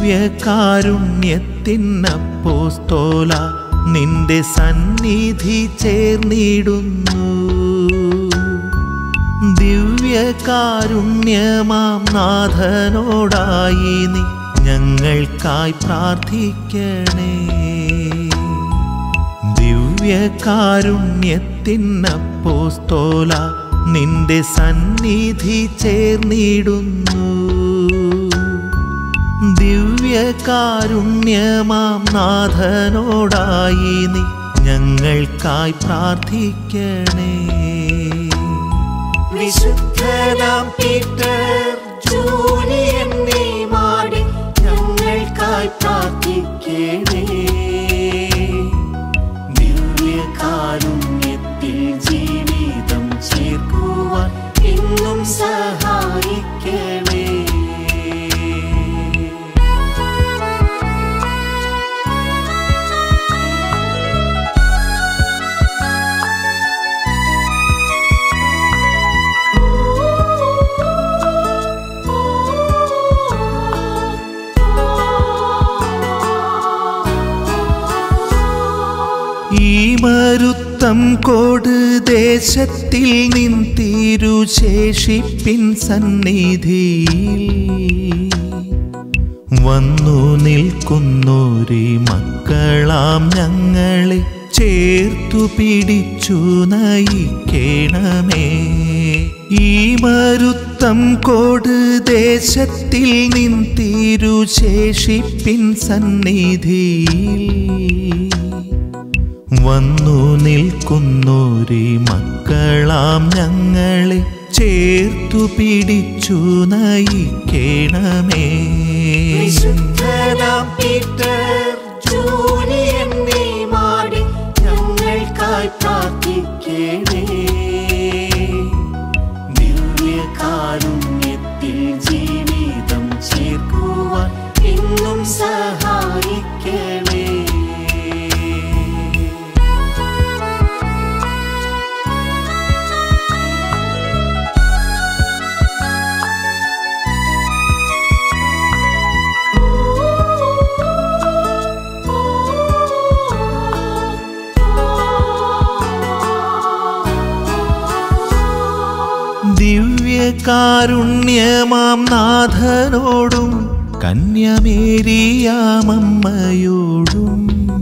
ദിവ്യകാരുണ്യത്തിനപ്പോസ്തോല നിന്റെ സന്നിധി ചേർന്നിടുന്നു ദിവ്യകാരുണ്യമാം നാഥനോടായി നീ ഞങ്ങൾക്കായി പ്രാർത്ഥിക്കണേ ദിവ്യകാരുണ്യത്തിനപ്പോസ്തോല നിന്റെ സന്നിധി ചേർന്നിടുന്നു ദിവ്യകാരുണ്യമാം നാഥനോടായി നീ ഞങ്ങൾക്കായി പ്രാർത്ഥിക്കണേ വിശുദ്ധനാം പീറ്റർ ജൂലിയൻ നീ മാടി ഞങ്ങൾക്കായി പ്രാർത്ഥിക്കണേ ദിവ്യകാരുണ്യത്തിൽ ജീവിതം ചേർക്കുവാൻ ഇന്നും സഹായിക്കണേ ഈ മരുത്തം കോട് ദേശത്തിൽ നിൻ തിരുശേഷിപ്പിൻ സന്നിധിയിൽ വന്നു നിൽക്കുന്നോരി മക്കളാം ഞങ്ങളെ ചേർത്തു പിടിച്ചു നയിക്കണമേ ഈ മരുത്തം കോട് ദേശത്തിൽ നിൻ തിരുശേഷിപ്പിൻ സന്നിധിയിൽ വന്നു നിൽക്കുന്നോരി മക്കളാം ഞങ്ങളെ ചേർത്തു പിടിച്ചു നയിക്കണമേ വിശുദ്ധനാം പീറ്റർ ജൂലിയൻ നീ മാടി ഞങ്ങൾക്കായി പ്രാർത്ഥിക്കണേ ദിവ്യകാരുണ്യത്തിൽ ജീവിതം ചേർക്കുവാൻ ഇന്നും സഹായിക്കണേ ദിവ്യകാരുണ്യമാം നാഥനോടും കന്യമേരിയാമമ്മയോടും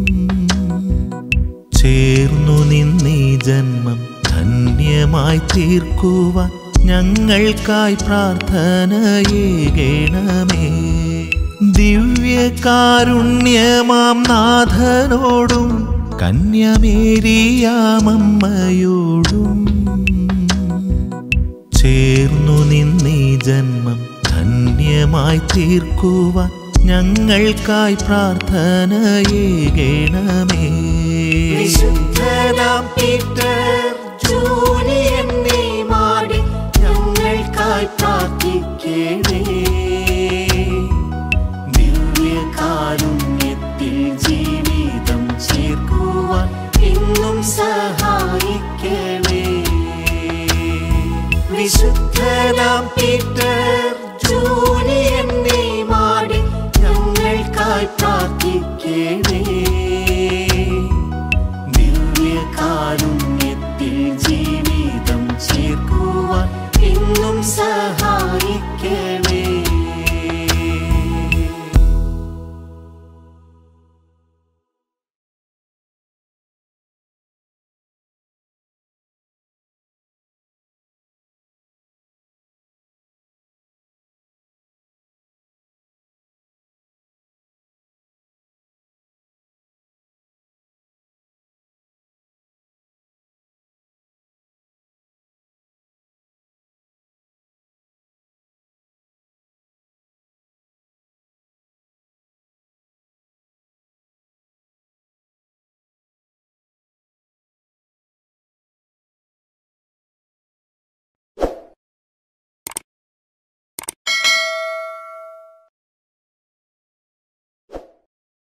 ചേർന്നു നിന്നീ ജന്മം ധന്യമായി തീർക്കുവാൻ ഞങ്ങൾക്കായി പ്രാർത്ഥനയേകണമേ ദിവ്യകാരുണ്യമാം നാഥനോടും കന്യമേരിയാമമ്മയോടും ചേർന്നു നിന്നീ ജന്മം ധന്യമായി തീർക്കുവാൻ ഞങ്ങൾക്കായി പ്രാർത്ഥനയേകണമേ വിശുദ്ധനാം പീറ്റർ ജൂലിയൻ നീ മാടി ഞങ്ങൾക്കായി പ്രാർത്ഥിക്കണേ ദിവ്യകാരുണ്യത്തിൽ ജീവിതം ചേർക്കുവാൻ ഇന്നും സഹായിക്കണേ വിശുദ്ധനാം പീറ്റർ ജൂലിയൻ നീ മാടി ഞങ്ങൾക്കായി പ്രാർത്ഥിക്കണേ ദിവ്യകാരുണ്യത്തിൽ ജീവിതം ചേർക്കുവാൻ ഇന്നും സഹായിക്കണേ